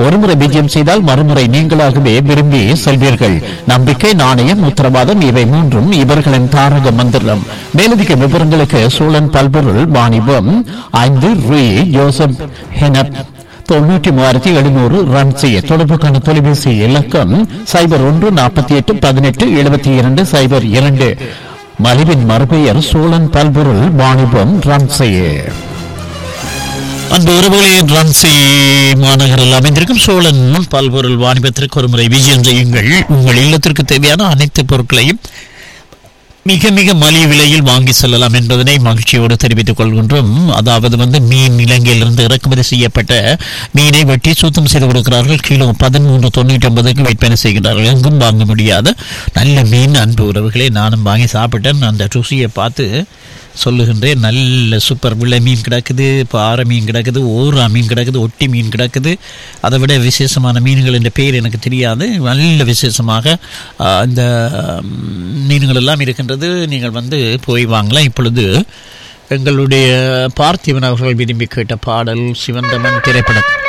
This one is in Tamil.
ஒருமுறை விஜயம் செய்தால் மறுமுறை நீங்களாகவே விரும்பி செல்வீர்கள் நம்பிக்கை நாணயம் உத்தரவாதம் இவை மூன்றும் இவர்களின் தாரக மந்திரம் மேலதிக விவரங்களுக்கு சோழன் பல்பொருள் வாணிபம் ஐந்து ரூ ஜோசப் ஹெனப் தொண்ணூற்றி மூவாயிரத்தி எழுநூறு ரன் செய்ய தொடர்புக்கான தொலைபேசி இலக்கம் சைபர் ஒன்று நாற்பத்தி எட்டு பதினெட்டு எழுபத்தி இரண்டு சைபர் இரண்டு மலிவின் மறுபெயர் சோழன் பல்பொருள் வாணிபம் ரன் செய்ய அந்த உறவுகளே ரன்சி மாநகரில் அமைந்திருக்கும் சோழன் பல்பொருள் வாணிபத்திற்கு ஒரு முறை விஜயம் செய்யுங்கள் உங்கள் இல்லத்திற்கு தேவையான அனைத்து பொருட்களையும் மிக மிக மலிவு விலையில் வாங்கி செல்லலாம் என்பதனை மகிழ்ச்சியோடு தெரிவித்துக் கொள்கின்றோம் அதாவது வந்து மீன் இலங்கையிலிருந்து இறக்குமதி செய்யப்பட்ட மீனை வெட்டி சுத்தம் செய்து கொடுக்கிறார்கள் கிலோ பதிமூன்று தொண்ணூற்றி ஒன்பதுக்கு விற்பனை செய்கிறார்கள் எங்கும் வாங்க முடியாத நல்ல மீன் அன்பு உறவுகளை நானும் வாங்கி சாப்பிட்டேன் அந்த ருசியை பார்த்து சொல்லுகின்றேன் நல்ல சூப்பர் விலை மீன் கிடக்குது பாறை மீன் கிடக்குது ஓரா மீன் கிடக்குது ஒட்டி மீன் கிடக்குது அதை விட விசேஷமான மீன்கள் என்ற பேர் எனக்கு தெரியாது நல்ல விசேஷமாக ஆ, இந்த ம், மீன்கள் எல்லாம் இருக்கின்றது நீங்கள் வந்து போய் வாங்கலாம் இப்பொழுது எங்களுடைய பார்த்திபன் அவர்கள் விரும்பி கேட்ட பாடல் சிவந்தமன் திரைப்படம்